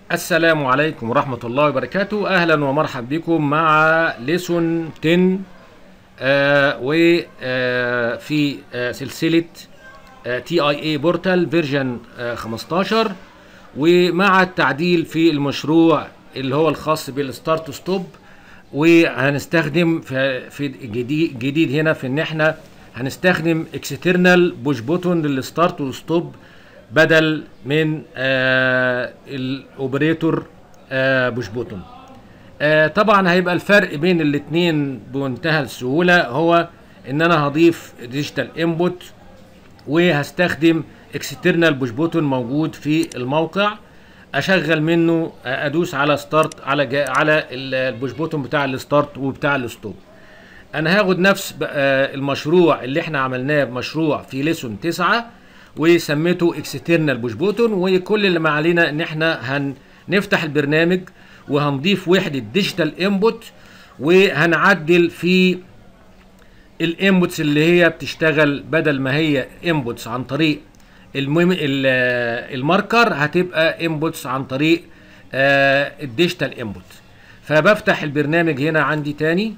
السلام عليكم ورحمة الله وبركاته أهلا ومرحبا بكم مع ليسون 10 آه وفي آه سلسلة تي اي اي بورتال فيرجن 15 ومع التعديل في المشروع اللي هو الخاص بالستارت ستوب وهنستخدم في في جديد جديد هنا في ان احنا هنستخدم اكسترنال بوش بوتون للستارت والستوب بدل من آه الاوبريتور آه بوش بوتون آه طبعا هيبقى الفرق بين الاثنين بمنتهى السهوله هو ان انا هضيف ديجيتال انبوت وهستخدم اكسترنال بوش بوتون موجود في الموقع اشغل منه ادوس على ستارت على جا على البوش بوتون بتاع الستارت وبتاع الستوب انا هاخد نفس المشروع اللي احنا عملناه مشروع في ليسون 9 وسميته اكسترنال بوش بوتون وكل اللي ما علينا ان احنا هنفتح البرنامج وهنضيف وحده ديجيتال انبوت وهنعدل في الانبوتس اللي هي بتشتغل بدل ما هي انبوتس عن طريق المهم الماركر هتبقى انبوتس عن طريق الديجيتال انبوت فبفتح البرنامج هنا عندي تاني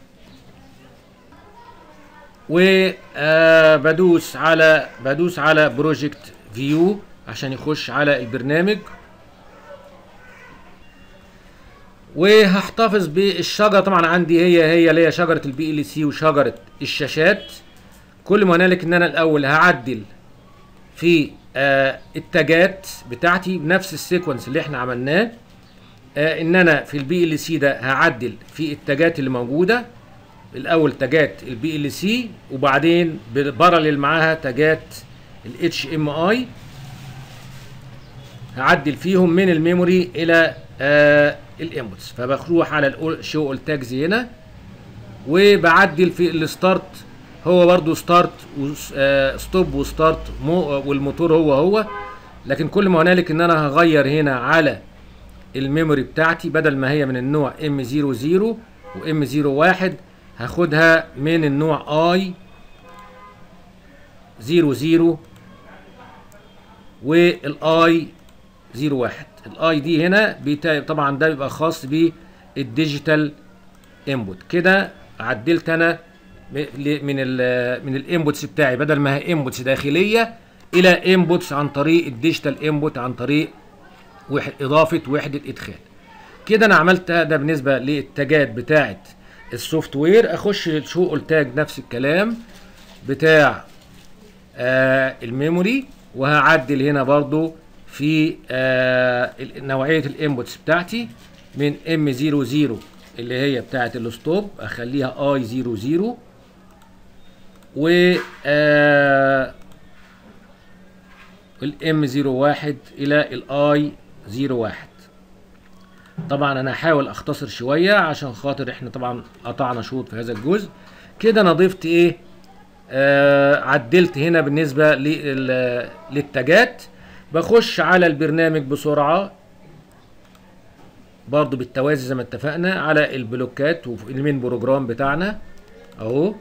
وبدوس على بدوس على بروجكت فيو عشان يخش على البرنامج وهحتفظ بالشجره طبعا عندي هي هي اللي هي شجره البي ال سي وشجره الشاشات كل ما هنالك ان انا الاول هعدل في آه التاجات بتاعتي بنفس السيكونس اللي احنا عملناه آه ان انا في البي ال سي ده هعدل في التاجات اللي موجوده الاول تاجات البي ال سي وبعدين بارلل معاها تاجات الاتش ام اي هعدل فيهم من الميموري الى آه الانبوتس فبروح على شو التاجز هنا وبعدل في الستارت هو برضو ستارت وستوب وستارت والموتور هو هو لكن كل ما هنالك ان انا هغير هنا على الميموري بتاعتي بدل ما هي من النوع ام 00 وام 01 هاخدها من النوع اي 00 والاي 01 الاي دي هنا طبعا ده بيبقى خاص بالديجيتال انبوت كده عدلت انا من ال من الانبوتس بتاعي بدل ما هي انبوتس داخليه الى انبوتس عن طريق الديجيتال انبوت عن طريق وحد اضافه وحده ادخال كده انا عملت ده بالنسبه للتاجات بتاعه السوفت وير اخش شو التاج نفس الكلام بتاع آه الميموري وهعدل هنا برضو في آه نوعيه الانبوتس بتاعتي من ام 00 اللي هي بتاعه الستوب اخليها اي 00 و آه الام 01 الى الاي 01 طبعا انا هحاول اختصر شويه عشان خاطر احنا طبعا قطعنا شوط في هذا الجزء كده انا ضفت ايه آه عدلت هنا بالنسبه للتاجات بخش على البرنامج بسرعه برضو بالتوازي زي ما اتفقنا على البلوكات والمين بروجرام بتاعنا اهو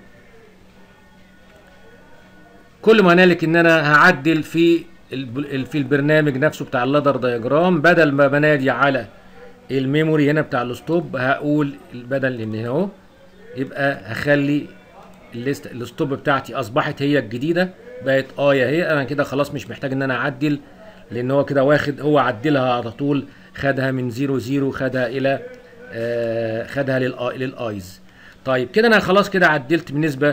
كل ما هنالك ان انا هعدل في في البرنامج نفسه بتاع اللادر دايجرام بدل ما بنادي على الميموري هنا بتاع الستوب هقول بدل ان اهو يبقى هخلي الليست الستوب بتاعتي اصبحت هي الجديده بقت ايه اهي انا كده خلاص مش محتاج ان انا اعدل لان هو كده واخد هو عدلها على طول خدها من 0 0 خدها الى آه خدها للايز طيب كده انا خلاص كده عدلت بالنسبه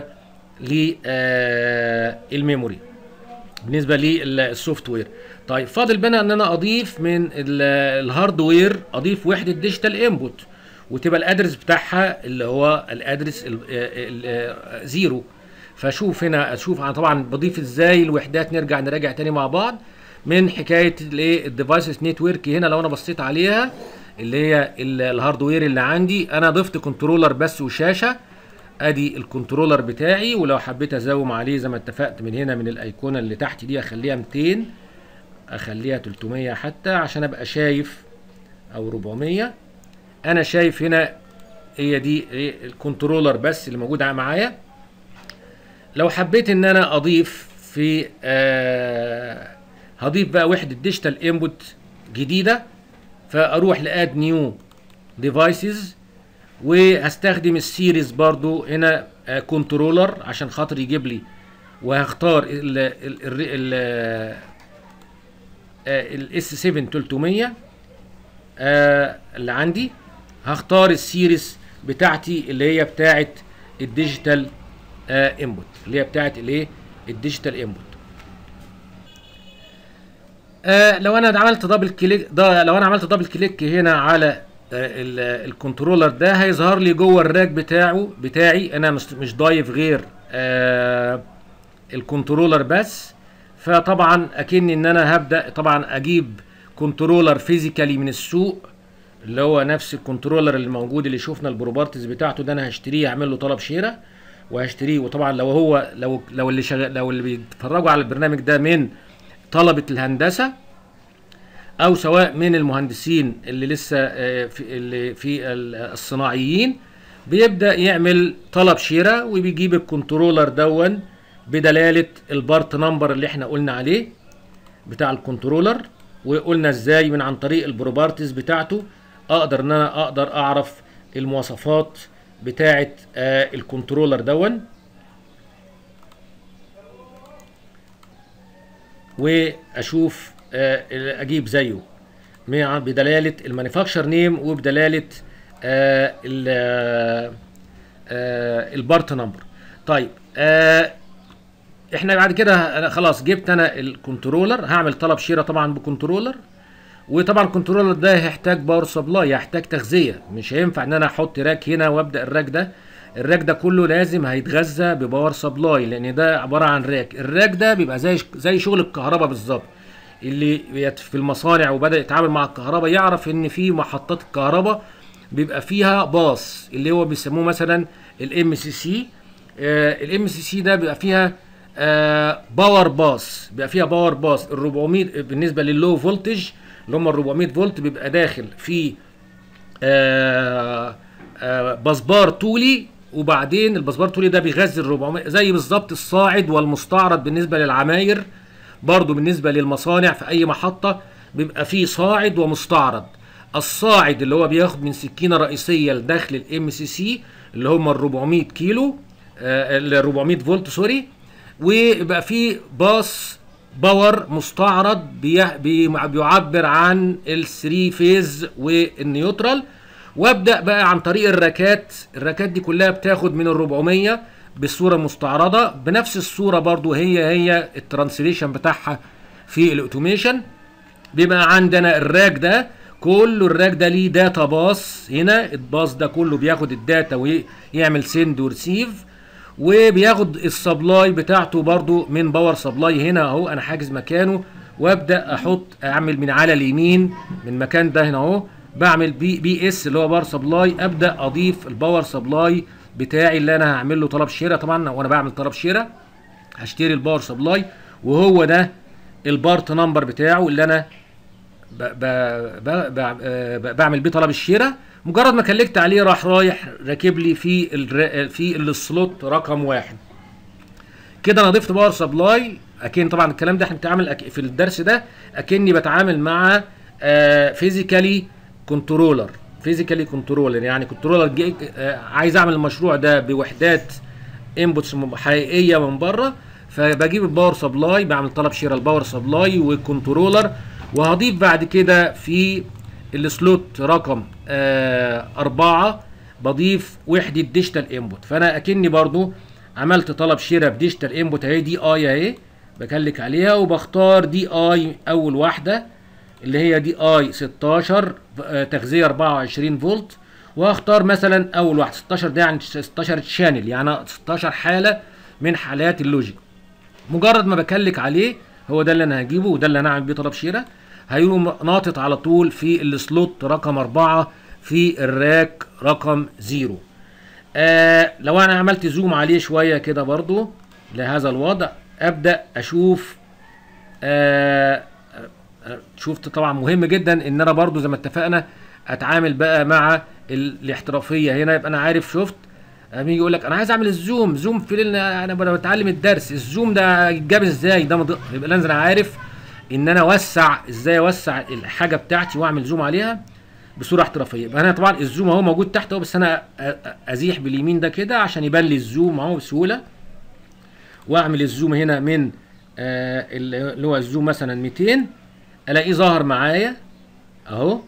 للميموري بالنسبه للسوفت وير طيب فاضل بنا ان انا اضيف من الهاردوير اضيف وحده ديجيتال انبوت وتبقى الادرس بتاعها اللي هو الادرس زيرو فاشوف هنا اشوف انا طبعا بضيف ازاي الوحدات نرجع نراجع تاني مع بعض من حكايه الايه الديفايسز نتورك هنا لو انا بصيت عليها اللي هي الهاردوير اللي عندي انا ضفت كنترولر بس وشاشه ادي الكنترولر بتاعي ولو حبيت ازوم عليه زي ما اتفقت من هنا من الايقونه اللي تحت دي اخليها 200 اخليها 300 حتى عشان ابقى شايف او 400 انا شايف هنا هي دي الكنترولر بس اللي موجود معايا لو حبيت ان انا اضيف في آه هضيف بقى وحده ديجيتال انبوت جديده فاروح لاد نيو ديفايسز وهستخدم السيريز برضو هنا كنترولر عشان خاطر يجيب لي وهختار ال ال الاس 7 300 آه اللي عندي هختار السيريز بتاعتي اللي هي بتاعت الديجيتال آه انبوت اللي هي بتاعت الايه الديجيتال انبوت آه لو انا عملت دبل كليك ده لو انا عملت دبل كليك هنا على آه الكنترولر ده هيظهر لي جوه الراك بتاعه بتاعي انا مش مش ضايف غير آه الكنترولر بس فطبعا اكني ان انا هبدا طبعا اجيب كنترولر فيزيكالي من السوق اللي هو نفس الكنترولر اللي موجود اللي شفنا البروبرتيز بتاعته ده انا هشتريه اعمل له طلب شراء وهشتريه وطبعا لو هو لو لو اللي شغال لو اللي بيتفرجوا على البرنامج ده من طلبه الهندسه او سواء من المهندسين اللي لسه في اللي في الصناعيين بيبدا يعمل طلب شراء وبيجيب الكنترولر دون بدلاله البارت نمبر اللي احنا قلنا عليه بتاع الكنترولر وقلنا ازاي من عن طريق البروبرتيز بتاعته اقدر ان انا اقدر اعرف المواصفات بتاعه آه الكنترولر دون واشوف آه اجيب زيه بدلاله المانيفاكتشر نيم وبدلاله آه آه البارت نمبر طيب آه احنا بعد كده أنا خلاص جبت انا الكنترولر هعمل طلب شراء طبعا بكنترولر وطبعا الكنترولر ده هيحتاج باور سبلاي هيحتاج تغذيه مش هينفع ان انا احط راك هنا وابدا الراك ده الراك ده كله لازم هيتغذى بباور سبلاي لان ده عباره عن راك الراك ده بيبقى زي زي شغل الكهرباء بالظبط اللي في المصانع وبدا يتعامل مع الكهرباء يعرف ان في محطات الكهرباء بيبقى فيها باص اللي هو بيسموه مثلا الام سي سي الام سي سي ده بيبقى فيها آه باور باس بيبقى فيها باور باس ال 400 بالنسبه لللو فولتج اللي هم ال 400 فولت بيبقى داخل في آه آه بسبار طولي وبعدين البسبار طولي ده بيغذي ال 400 زي بالظبط الصاعد والمستعرض بالنسبه للعماير برضو بالنسبه للمصانع في اي محطه بيبقى فيه صاعد ومستعرض الصاعد اللي هو بياخد من سكينه رئيسيه لداخل الام سي سي اللي هم ال 400 كيلو ال 400 فولت سوري ويبقى في باص باور مستعرض بيعبر عن الثري فيز والنيوترال وابدا بقى عن طريق الراكات الراكات دي كلها بتاخد من ال 400 بالصوره المستعرضه بنفس الصوره برضو هي هي الترانسليشن بتاعها في الاوتوميشن بيبقى عندنا الراك ده كله الراك ده ليه داتا باص هنا الباص ده كله بياخد الداتا ويعمل سند ورسيف وبياخد السبلاي بتاعته برضو من باور سبلاي هنا اهو انا حاجز مكانه وابدا احط اعمل من على اليمين من المكان ده هنا اهو بعمل بي بي اس اللي هو باور سبلاي ابدا اضيف الباور سبلاي بتاعي اللي انا هعمل له طلب شراء طبعا وانا بعمل طلب شراء هشتري الباور سبلاي وهو ده البارت نمبر بتاعه اللي انا ب ب ب ب بعمل بيه طلب الشراء مجرد ما كلكت عليه راح رايح راكب لي في ال في السلوت رقم واحد كده انا ضفت باور سبلاي اكن طبعا الكلام ده احنا بنتعامل في الدرس ده اكني بتعامل مع فيزيكالي كنترولر فيزيكالي كنترولر يعني كنترولر عايز اعمل المشروع ده بوحدات انبوتس حقيقيه من بره فبجيب الباور سبلاي بعمل طلب شراء الباور سبلاي والكنترولر وهضيف بعد كده في السلوت رقم آه أربعة بضيف وحدة ديجيتال انبوت فأنا أكني برضو عملت طلب شراء بديجيتال انبوت اهي دي اي اهي بكلك عليها وبختار دي اي أول واحدة اللي هي دي اي 16 آه تغذية 24 فولت وهختار مثلا أول واحدة 16 ده يعني 16 شانل يعني 16 حالة من حالات اللوجيك مجرد ما بكلك عليه هو ده اللي انا هجيبه وده اللي انا هعمل بيه طلب شراء هيقوم ناطط على طول في السلوت رقم أربعة في الراك رقم زيرو آه لو انا عملت زوم عليه شوية كده برضو لهذا الوضع ابدأ اشوف آه شفت طبعا مهم جدا ان انا برضو زي ما اتفقنا اتعامل بقى مع الاحترافية هنا يبقى انا عارف شفت يجي يقول لك انا عايز اعمل الزوم زوم في انا بتعلم الدرس الزوم ده يتجاب ازاي ده مض... يبقى لازم انا عارف ان انا اوسع ازاي اوسع الحاجه بتاعتي واعمل زوم عليها بصوره احترافيه يبقى انا طبعا الزوم اهو موجود تحت اهو بس انا أ- أ- ازيح باليمين ده كده عشان يبان لي الزوم اهو بسهوله واعمل الزوم هنا من آه اللي هو الزوم مثلا 200 الاقيه ظاهر معايا اهو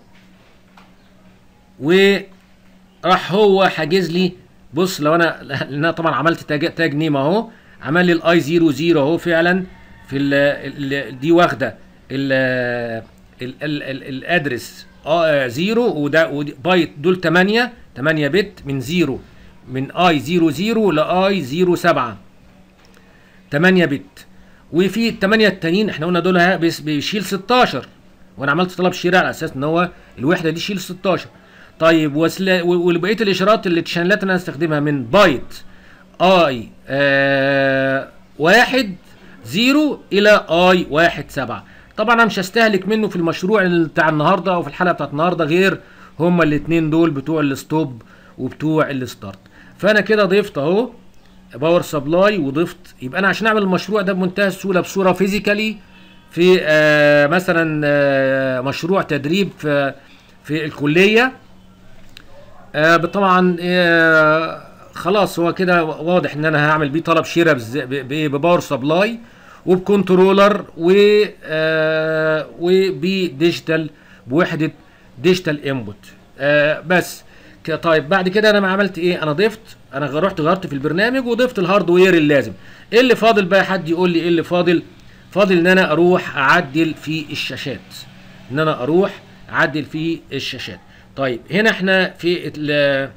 وراح هو حاجز لي بص لو انا لان انا طبعا عملت تاج تاج نيم اهو عمل لي الاي 00 اهو فعلا في ال ال دي واخده ال ال ال ال الادرس اه زيرو وده ودي بايت دول 8 8 بت من زيرو من اي 00 لاي 07 8 بت وفي الثمانية التانيين احنا قلنا دول ها- بيس- بيشيل 16 وانا عملت طلب شراء على اساس ان هو الوحده دي تشيل 16 طيب وسلا- و- وبقيه الاشارات اللي الشانلات اللي انا هستخدمها من بايت اي آه واحد زيرو الى اي واحد سبعة طبعا انا مش هستهلك منه في المشروع ال- بتاع النهارده او في الحلقه بتاعت النهارده غير هما الاثنين دول بتوع الستوب وبتوع الستارت فانا كده ضفت اهو باور سبلاي وضفت يبقى انا عشان اعمل المشروع ده بمنتهى السهوله بصوره فيزيكالي في آه مثلا آه مشروع تدريب في في الكليه آه طبعا آه خلاص هو كده واضح ان انا هعمل بيه طلب شراء بز- ب- ب- بباور سبلاي وبكنترولر و آه وبديجيتال بوحده ديجيتال انبوت آه بس ك- طيب بعد كده انا ما عملت ايه انا ضفت انا غ- رحت غيرت في البرنامج وضفت الهاردوير اللازم ايه اللي فاضل بقى حد يقول لي ايه اللي فاضل فاضل ان انا اروح اعدل في الشاشات ان انا اروح اعدل في الشاشات طيب هنا احنا في ال-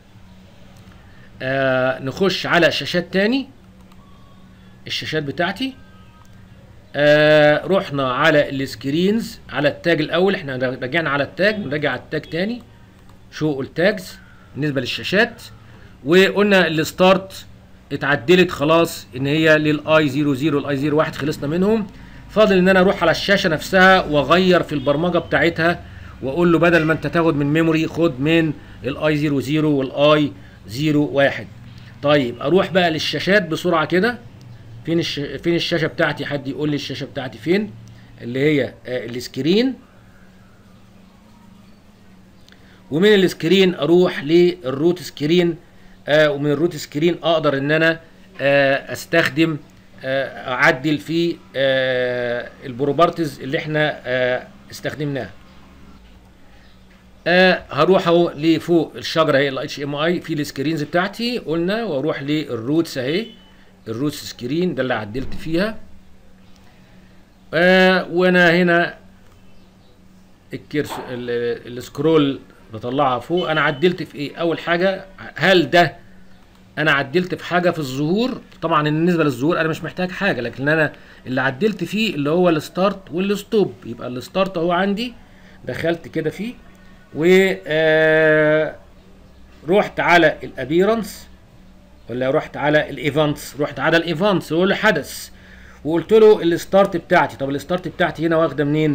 آه نخش على شاشات تاني الشاشات بتاعتي آه رحنا على السكرينز على التاج الاول احنا رجعنا على التاج نرجع على التاج تاني شو التاجز بالنسبه للشاشات وقلنا الستارت اتعدلت خلاص ان هي للاي 00 والاي 01 خلصنا منهم فاضل ان انا اروح على الشاشه نفسها واغير في البرمجه بتاعتها واقول له بدل ما انت تاخد من ميموري خد من الاي 00 والاي 01 طيب اروح بقى للشاشات بسرعه كده فين الش... فين الشاشه بتاعتي حد يقول لي الشاشه بتاعتي فين اللي هي آه السكرين ومن السكرين اروح للروت سكرين آه ومن الروت سكرين اقدر ان انا آه استخدم آه اعدل في آه البروبرتيز اللي احنا آه استخدمناها آه هروح اهو لفوق الشجره اهي الاتش ام اي في السكرينز بتاعتي قلنا واروح للروتس اهي الروتس سكرين ده اللي عدلت فيها آه وانا هنا الكيرس ال- السكرول بطلعها فوق انا عدلت في ايه اول حاجه هل ده انا عدلت في حاجه في الظهور طبعا بالنسبه للظهور انا مش محتاج حاجه لكن انا اللي عدلت فيه اللي هو الستارت والستوب يبقى الستارت اهو عندي دخلت كده فيه و آه رحت على الابيرنس ولا رحت على الايفنتس رحت على الايفنتس هو اللي حدث وقلت له الستارت بتاعتي طب الستارت بتاعتي هنا واخده منين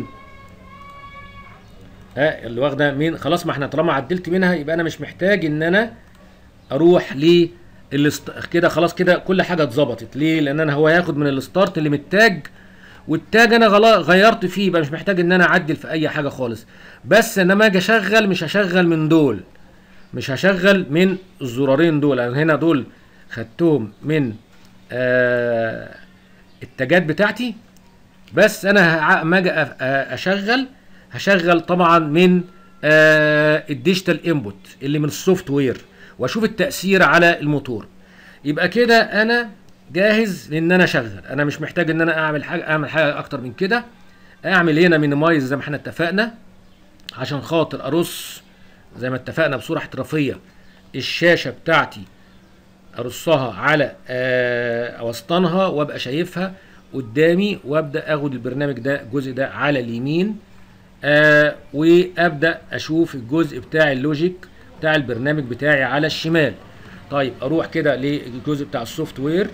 ها اللي واخده من خلاص ما احنا طالما عدلت منها يبقى انا مش محتاج ان انا اروح ل الست... كده خلاص كده كل حاجه اتظبطت ليه لان انا هو هياخد من الستارت اللي متاج والتاج انا غلا... غيرت فيه يبقى مش محتاج ان انا اعدل في اي حاجه خالص بس انما اجي اشغل مش هشغل من دول مش هشغل من الزرارين دول انا هنا دول خدتهم من آه التاجات بتاعتي بس انا ه- اما اجي أف- آه، اشغل هشغل طبعا من آه الديجيتال انبوت اللي من السوفت وير واشوف التاثير على الموتور يبقى كده انا جاهز لان انا اشغل انا مش محتاج ان انا اعمل حاجه اعمل حاجه اكتر من كده اعمل هنا مينيمايز زي ما احنا اتفقنا عشان خاطر ارص زي ما اتفقنا بصوره احترافيه الشاشه بتاعتي ارصها على آه، اوسطنها وابقى شايفها قدامي وابدا اخد البرنامج ده الجزء ده على اليمين آه وابدا اشوف الجزء بتاع اللوجيك بتاع البرنامج بتاعي على الشمال طيب اروح كده للجزء بتاع السوفت وير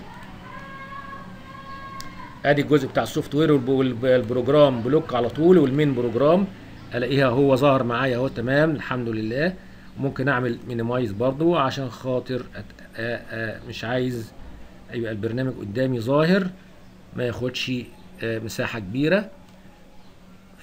ادي الجزء بتاع السوفت وير والب- والبروجرام بلوك على طول والمين بروجرام الاقيها هو ظهر معايا اهو تمام الحمد لله ممكن اعمل مينيمايز برضو عشان خاطر أت... آ... آ... مش عايز يبقى البرنامج قدامي ظاهر ما ياخدش آ... مساحة كبيرة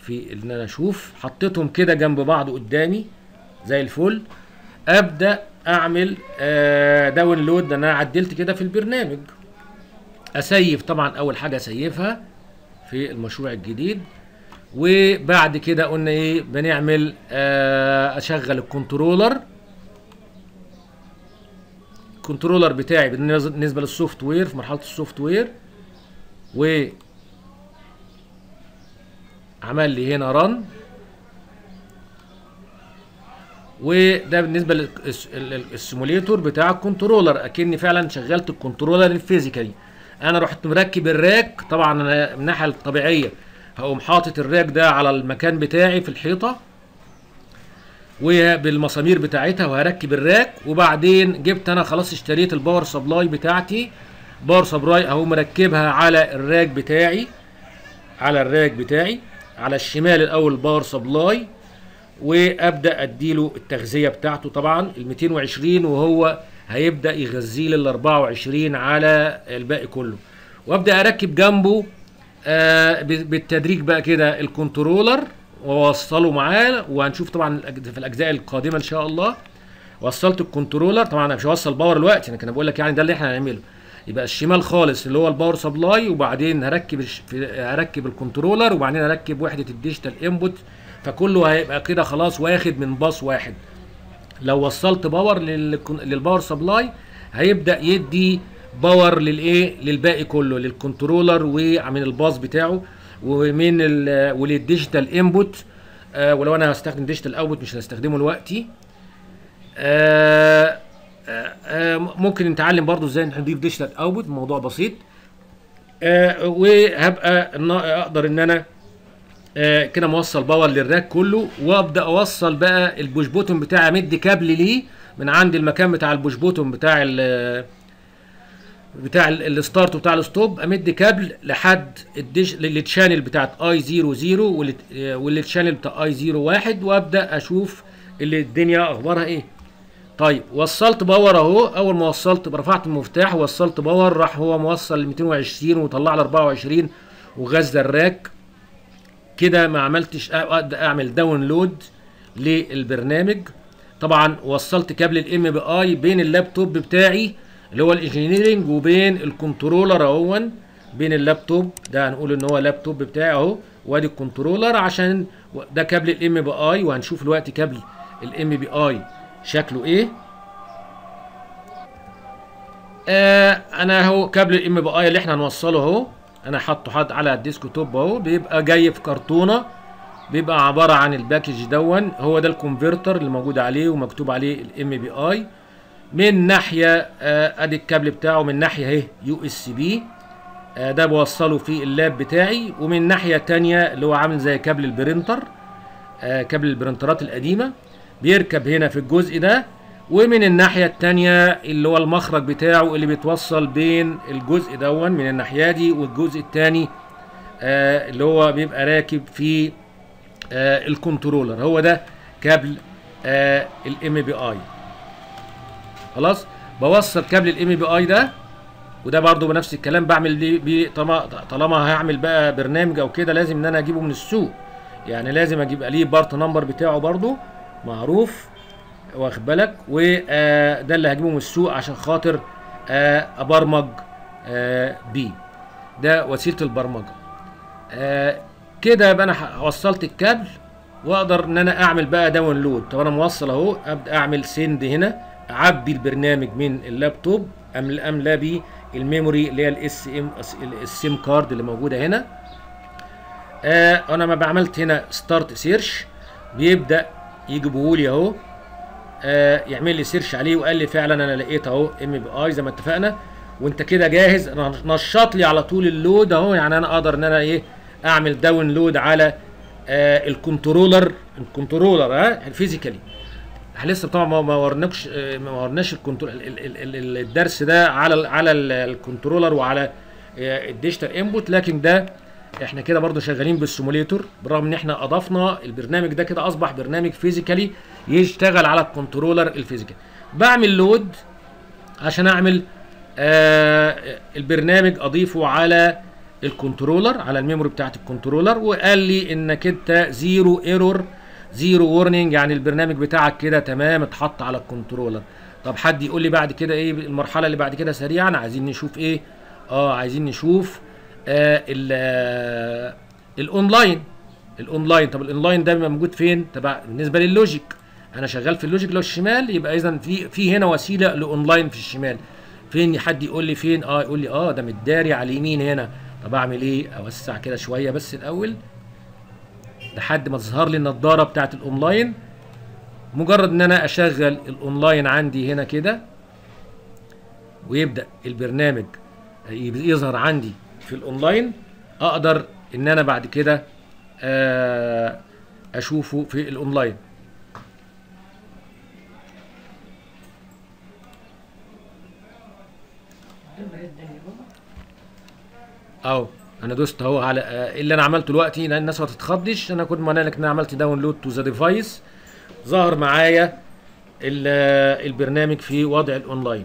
في ان انا اشوف حطيتهم كده جنب بعض قدامي زي الفل ابدا اعمل آه داونلود ده انا عدلت كده في البرنامج اسيف طبعا اول حاجه اسيفها في المشروع الجديد وبعد كده قلنا ايه بنعمل آه اشغل الكنترولر الكنترولر بتاعي بالنسبه للسوفت وير في مرحله السوفت وير و عمل لي هنا رن وده بالنسبه للسيموليتور بتاع الكنترولر اكني فعلا شغلت الكنترولر الفيزيكالي انا رحت مركب الراك طبعا انا من الناحيه الطبيعيه هقوم حاطط الراك ده على المكان بتاعي في الحيطه وبالمسامير بتاعتها وهركب الراك وبعدين جبت انا خلاص اشتريت الباور سبلاي بتاعتي باور سبلاي اهو مركبها على الراك بتاعي على الراك بتاعي على الشمال الاول باور سبلاي وابدا اديله التغذيه بتاعته طبعا ال 220 وهو هيبدا يغذي لي ال 24 على الباقي كله وابدا اركب جنبه آه بالتدريج بقى كده الكنترولر واوصله معاه وهنشوف طبعا في الاجزاء القادمه ان شاء الله وصلت الكنترولر طبعا انا مش هوصل باور دلوقتي انا كان بقول لك يعني ده اللي احنا هنعمله يبقى الشمال خالص اللي هو الباور سبلاي وبعدين هركب هركب الكنترولر وبعدين هركب وحده الديجيتال انبوت فكله هيبقى كده خلاص واخد من باص واحد لو وصلت باور للباور سبلاي هيبدا يدي باور للايه للباقي كله للكنترولر ومن الباص بتاعه ومن وللديجيتال انبوت آه ولو انا هستخدم ديجيتال اوتبوت مش هنستخدمه دلوقتي آه آه ممكن نتعلم برضو ازاي نضيف ديجيتال اوتبوت موضوع بسيط آه وهبقى اقدر ان انا آه كده موصل باور للراك كله وابدا اوصل بقى البوش بوتون بتاعي امد كابل ليه من عند المكان بتاع البوش بوتون بتاع ال بتاع الستارت وبتاع الستوب امد كابل لحد الديش للتشانل بتاعت اي 00 والتشانل بتاع اي 01 وابدا اشوف اللي الدنيا اخبارها ايه طيب وصلت باور اهو اول ما وصلت رفعت المفتاح ووصلت باور راح هو موصل ل 220 وطلع لي 24 وغذى الراك كده ما عملتش اقدر اعمل داونلود للبرنامج طبعا وصلت كابل الام بي اي بين اللابتوب بتاعي اللي هو الانجينيرنج وبين الكنترولر اهون بين اللابتوب ده هنقول ان هو اللابتوب بتاعي اهو وادي الكنترولر عشان ده كابل الام بي اي وهنشوف دلوقتي كابل الام بي اي شكله ايه آه انا اهو كابل الام بي اي اللي احنا هنوصله اهو انا حاطه حاط على الديسك توب اهو بيبقى جاي في كرتونه بيبقى عباره عن الباكج دون هو ده الكونفرتر اللي موجود عليه ومكتوب عليه الام بي اي من ناحيه آه ادي الكابل بتاعه من ناحيه اهي يو اس بي آه ده بوصله في اللاب بتاعي ومن ناحيه تانية اللي هو عامل زي كابل البرينتر آه كابل البرينترات القديمه بيركب هنا في الجزء ده ومن الناحيه التانية اللي هو المخرج بتاعه اللي بيتوصل بين الجزء دون من الناحيه دي والجزء التاني آه اللي هو بيبقى راكب في آه الكنترولر هو ده كابل آه الام بي اي خلاص بوصل كابل الام بي اي ده وده برضو بنفس الكلام بعمل بيه بي طالما طالما هعمل بقى برنامج او كده لازم ان انا اجيبه من السوق يعني لازم اجيب ليه بارت نمبر بتاعه برضو معروف واخد بالك وده اللي هجيبه من السوق عشان خاطر ابرمج بيه ده وسيله البرمجه كده يبقى انا وصلت الكابل واقدر ان انا اعمل بقى داونلود طب انا موصل اهو ابدا اعمل سند هنا اعبي البرنامج من اللابتوب املا املا بيه الميموري اللي هي الاس ام السيم كارد اللي موجوده هنا آه انا ما بعملت هنا ستارت سيرش بيبدا يجيبه لي اهو آه يعمل لي سيرش عليه وقال لي فعلا انا لقيت اهو ام بي اي زي ما اتفقنا وانت كده جاهز نشط لي على طول اللود اهو يعني انا اقدر ان انا ايه اعمل داونلود على آه الكنترولر الكنترولر ها الفيزيكالي احنا لسه طبعا ما ورناكش ما ورناش الدرس ده على على الكنترولر وعلى الديجيتال انبوت لكن ده احنا كده برضو شغالين بالسيموليتور بالرغم ان احنا اضفنا البرنامج ده كده اصبح برنامج فيزيكالي يشتغل على الكنترولر الفيزيكال بعمل لود عشان اعمل آه البرنامج اضيفه على الكنترولر على الميموري بتاعت الكنترولر وقال لي انك انت زيرو ايرور زيرو وورنينج يعني البرنامج بتاعك كده تمام اتحط على الكنترولر طب حد يقول لي بعد كده ايه المرحله اللي بعد كده سريعا عايزين نشوف ايه اه عايزين نشوف آه ال آه الاونلاين الاونلاين طب الاونلاين ده بيبقى موجود فين تبع بالنسبه للوجيك انا شغال في اللوجيك لو الشمال يبقى اذا في في هنا وسيله لاونلاين في الشمال فين حد يقول لي فين اه يقول لي اه ده متداري على اليمين هنا طب اعمل ايه اوسع كده شويه بس الاول لحد ما تظهر لي النضاره بتاعت الاونلاين مجرد ان انا اشغل الاونلاين عندي هنا كده ويبدا البرنامج يظهر عندي في الاونلاين اقدر ان انا بعد كده آه اشوفه في الاونلاين اهو انا دوست اهو على آه، اللي انا عملته دلوقتي لان الناس ما تتخضش انا كنت معناه لك ان انا عملت داونلود تو ذا ديفايس ظهر معايا ال- آه، البرنامج في وضع الاونلاين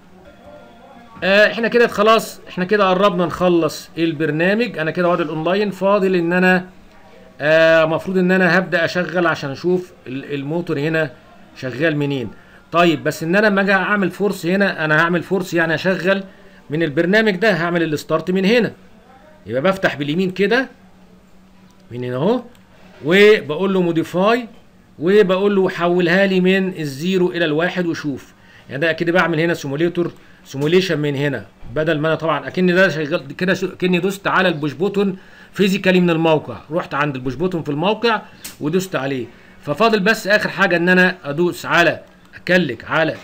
آه، احنا كده خلاص احنا كده قربنا نخلص البرنامج انا كده وضع الاونلاين فاضل ان انا المفروض ان انا هبدا اشغل عشان اشوف ال- الموتور هنا شغال منين طيب بس ان انا لما اجي اعمل فورس هنا انا هعمل فورس يعني اشغل من البرنامج ده هعمل الستارت من هنا يبقى بفتح باليمين كده من هنا اهو وبقول له موديفاي وبقول له حولها لي من الزيرو الى الواحد وشوف يعني ده كده بعمل هنا سيموليتور سيموليشن من هنا بدل ما انا طبعا اكن ده شغال كده شو- كاني دوست على البوش بوتون فيزيكالي من الموقع رحت عند البوش بوتون في الموقع ودوست عليه ففاضل بس اخر حاجه ان انا ادوس على اكلك على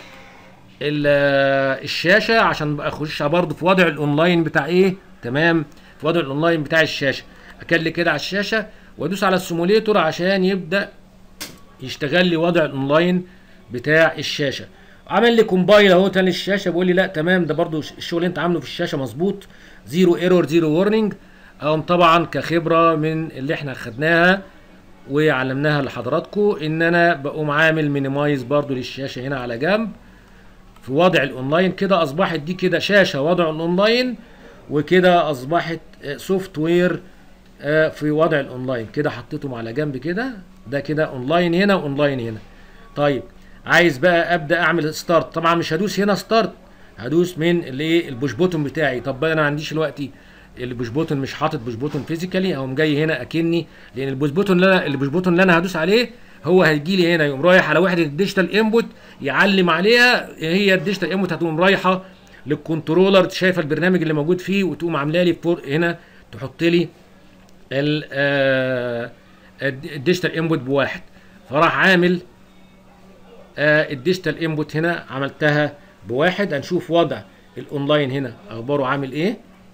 ال- الشاشه عشان بقى اخشها برضو في وضع الاونلاين بتاع ايه تمام في وضع الاونلاين بتاع الشاشه اكلك كده على الشاشه وادوس على السيموليتور عشان يبدا يشتغل لي وضع الاونلاين بتاع الشاشه عمل لي كومبايل اهو تاني الشاشه بيقول لي لا تمام ده برضو الشغل اللي انت عامله في الشاشه مظبوط زيرو ايرور زيرو وورنينج اقوم طبعا كخبره من اللي احنا خدناها وعلمناها لحضراتكم ان انا بقوم عامل مينيمايز برضو للشاشه هنا على جنب في وضع الاونلاين كده اصبحت دي كده شاشه وضع الاونلاين وكده اصبحت سوفت وير في وضع الاونلاين كده حطيتهم على جنب كده ده كده اونلاين هنا واونلاين هنا طيب عايز بقى ابدا اعمل ستارت طبعا مش هدوس هنا ستارت هدوس من الايه البوش بوتون بتاعي طب بقى انا ما عنديش دلوقتي البوش بوتون مش حاطط بوش بوتون فيزيكالي اقوم جاي هنا اكني لان البوش بوتون اللي انا البوش بوتون اللي انا هدوس عليه هو هيجي لي هنا يقوم رايح على وحده الديجيتال انبوت يعلم عليها هي الديجيتال انبوت هتقوم رايحه للكنترولر شايفه البرنامج اللي موجود فيه وتقوم عامله لي فوق هنا تحط لي ال- آه، الد- الديجيتال انبوت بواحد فراح عامل آه، الديجيتال انبوت هنا عملتها بواحد هنشوف وضع الاونلاين هنا اخباره عامل ايه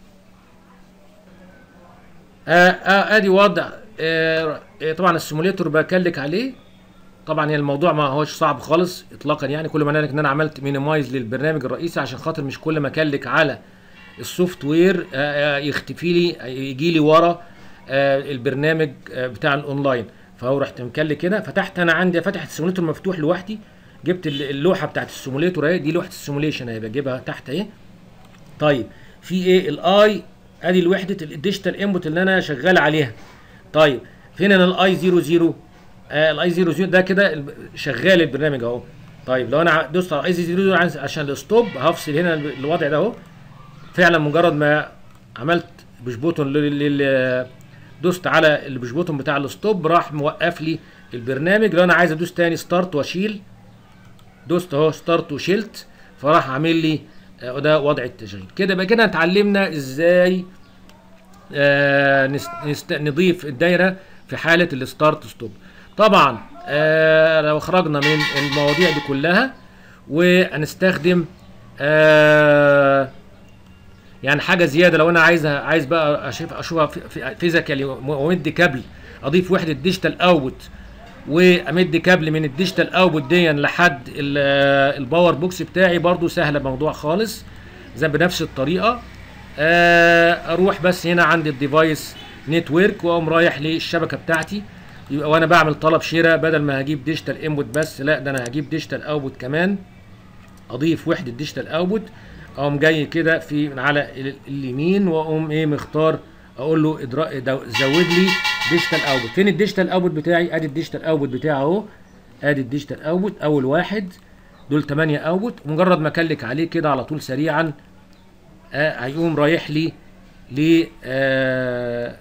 آه آه ادي وضع آه آه، طبعا السيموليتور بكلك عليه طبعا يعني الموضوع ما هوش صعب خالص اطلاقا يعني كل ما انا ان انا عملت مينيمايز للبرنامج الرئيسي عشان خاطر مش كل ما اكلك على السوفت وير آه، آه، يختفي لي آه، يجي لي ورا آه، البرنامج آه، بتاع الاونلاين فهو رحت مكلك هنا فتحت انا عندي فتح السيموليتور مفتوح لوحدي جبت ال- اللوحه بتاعت السيموليتور اهي دي لوحه السيموليشن اهي بجيبها تحت اهي طيب في ايه الاي ادي الوحده الديجيتال انبوت اللي انا شغال عليها طيب فين انا الاي 00 آه الاي 00 ده كده الب- شغال البرنامج اهو طيب لو انا دوست على الاي 00 عايز- عشان الستوب هفصل هنا ال- الوضع ده اهو فعلا مجرد ما عملت بوش بوتون لل- لل- دوست على البوش بوتون بتاع الستوب راح موقف لي البرنامج لو انا عايز ادوس تاني ستارت واشيل دوست اهو ستارت وشلت فراح عامل لي آه، ده وضع التشغيل كده يبقى كده اتعلمنا ازاي آه نست... نست... نضيف الدايره في حاله الستارت ستوب طبعا آه لو خرجنا من المواضيع دي كلها وهنستخدم آه يعني حاجه زياده لو انا عايز عايز بقى اشوف اشوفها فيزيكالي وامد كابل اضيف وحده ديجيتال اوتبوت وامد كابل من الديجيتال اوتبوت دي لحد ال- الباور بوكس بتاعي برضو سهله الموضوع خالص زي بنفس الطريقه آه، اروح بس هنا عند الديفايس نتورك واقوم رايح للشبكه بتاعتي يبقى وانا بعمل طلب شراء بدل ما هجيب ديجيتال انبوت بس لا ده انا هجيب ديجيتال اوتبوت كمان اضيف وحده ديجيتال اوتبوت اقوم جاي كده في من على ال- اليمين واقوم ايه مختار اقول له ادراء دو- زود لي ديجيتال اوتبوت فين الديجيتال اوتبوت بتاعي ادي الديجيتال اوتبوت بتاعي اهو ادي الديجيتال اوتبوت اول واحد دول 8 اوتبوت مجرد ما اكلك عليه كده على طول سريعا آه هيقوم رايح لي ل آه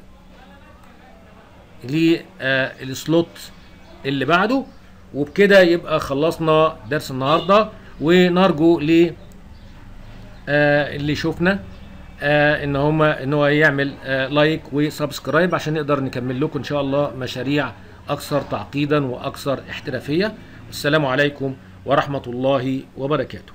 للسلوت اللي بعده وبكده يبقى خلصنا درس النهارده ونرجو ل آه اللي شفنا آه ان هما ان هو يعمل آه لايك وسبسكرايب عشان نقدر نكمل لكم ان شاء الله مشاريع اكثر تعقيدا واكثر احترافيه والسلام عليكم ورحمه الله وبركاته